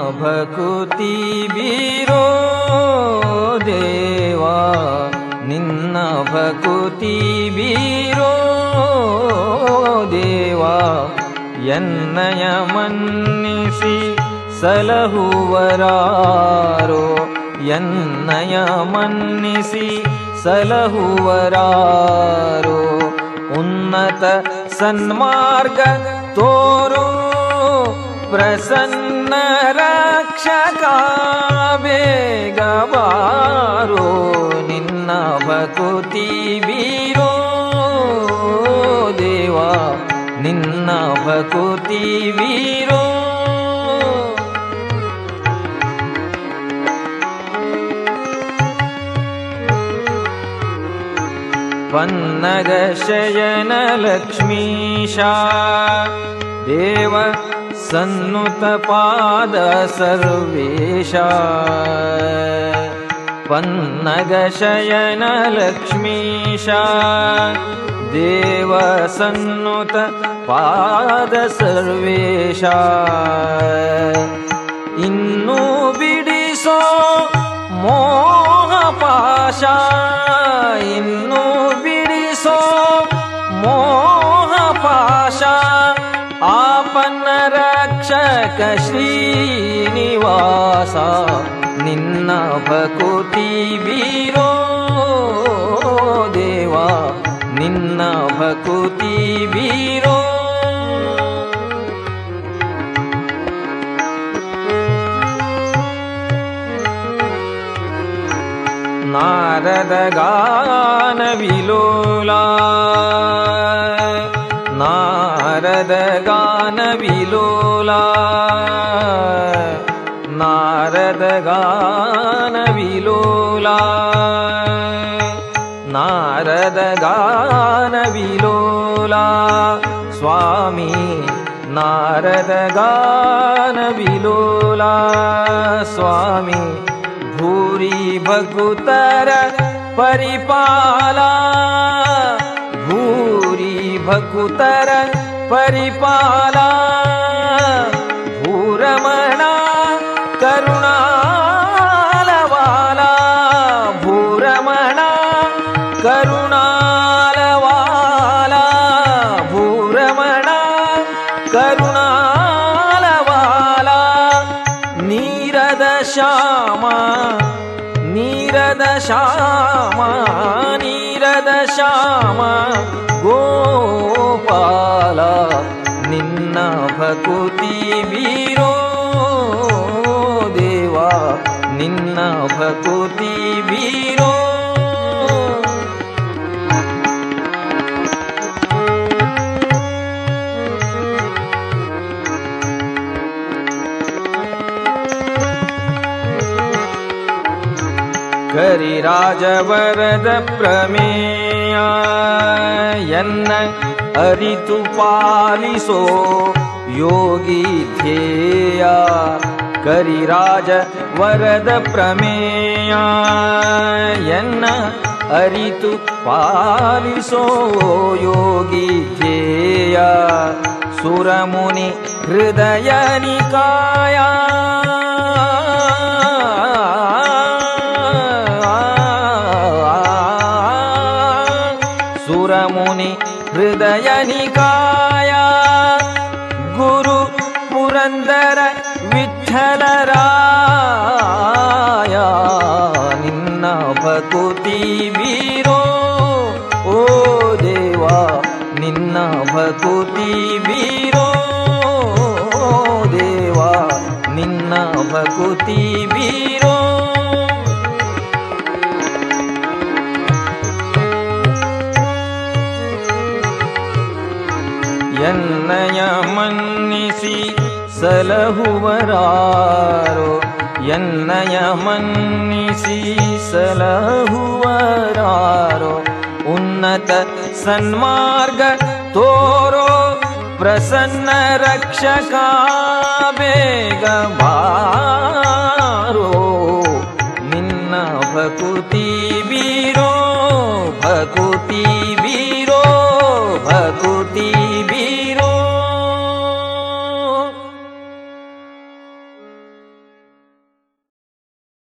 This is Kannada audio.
ಭಕುತಿ ಬೀರೋ ದೇವಾ ನಿನ್ನ ಭಕುತಿ ಬೀರೋ ದೇವಾ ಎನ್ನಯ ಮನ್ನಿಸಿ ಸಲಹುವರಾರೋ ಎನ್ನಯ ಮನ್ನಿಸಿ ಸಲಹುವರಾರೋ ಉನ್ನತ ಸನ್ಮಾರ್ಗ ತೋರೋ ಪ್ರಸನ್ನ ರಕ್ಷಕ ಬೇಗ ಬಾರೋ ನಿನ್ನ ಭಕುತಿ ಬೀರೋ ದೇವಾ ನಿನ್ನ ಭಕುತಿ ವೀರೋ ಪನ್ನಗ ಶಯನ ಲಕ್ಷ್ಮೀಶಾ ದೇವ ಸನ್ನುತ ಪಾದ ಸರ್ವೇಶ ಪನ್ನಗ ಶಯನ ಲಕ್ಷ್ಮೀಶಾ ದೇವ ಸನ್ನುತ ಪಾದ ಸರ್ವೇಶ ಇನ್ನು ಬಿಡಿಸೋ ಮೋಹ ಪಾಶ ಇನ್ನು ಬಿಡಿಸೋ ಮೋಹ ಪಾಶ ಆಪನ್ನ ರಕ್ಷಕ ಶ್ರೀನಿವಾಸ ನಿನ್ನ ಭಕುತಿ ಬೀರೋ ದೇವಾ ನಿನ್ನ ಭಕುತಿ ಬೀರೋ ನಾರದ ಗಾನ ವಿಲೋಲಾ ನಾರದ ಗಾನ ವಿಲೋಲಾ ನಾರದ ಗಾನ ವಿಲೋಲಾ ನಾರದ ಗಾನ ವಿಲೋಲಾ ಸ್ವಾಮಿ ನಾರದ ಗಾನ ವಿಲೋಲಾ ಸ್ವಾಮಿ ಭೂರಿ ಭಕುತರ ಪರಿಪಾಲ ಭೂರಿ ಭಕುತರ ಪರಿಪಾಲ ಭೂರಮಣ ಕರುಣಾಲವಾಲ ಭೂರಮಣ ಕರುಣಾಲವಾಲ ಭೂರಮಣ ಕರುಣಾಲವಾಲ ನೀರದ ಶ್ಯಾಮ ನೀರದ ಶ್ಯಾಮ ನೀರದ ಶ್ಯಾಮ ಗೋಪಾಲ ನಿನ್ನ ಭಕುತಿ ಬೀರೋ ದೇವಾ ನಿನ್ನ ಭಕುತಿ ಬೀರೋ ಕರಿರಾಜವರದ ಪ್ರಮೇಯ ಎನ್ನ ಅರಿತು ಪಾಲಿಸೋ ಯೋಗಿ ಧ್ಯೇಯ ಕರಿರಾಜ ವರದ ಪ್ರಮೇಯ ಎನ್ನ ಅರಿತು ಪಾಲಿಸೋ ಯೋಗಿ ಧ್ಯೇಯ ಸುರಮುನಿ ಹೃದಯ ನಿಕಾಯ ಸುರಮುನಿ ಹೃದಯ ನಿಕಾಯ ಗುರು ಪುರಂದರ ವಿಠಲರಾಯ ನಿನ್ನ ಭಕುತಿ ಬೀರೋ ಓ ದೇವಾ ನಿನ್ನ ಭಕುತಿ ಬೀರೋ ದೇವಾ ನಿನ್ನ ಭಕುತಿ ಬೀರೋ ಎನ್ನಯ ಮನ್ನಿಸಿ ಸಲಹುವರಾರೋ ಎನ್ನಯ ಮನ್ನಿಸಿ ಸಲಹುವರಾರೋ ಉನ್ನತ ಸನ್ಮಾರ್ಗ ತೋರೋ ಪ್ರಸನ್ನ ರಕ್ಷಕ ಬೇಗ ಬಾರೋ ನಿನ್ನ ಭಕುತಿ ಬೀರೋ ಭಕುತಿ ಬೀರೋ ಭಕುತಿ ಬೀರೋ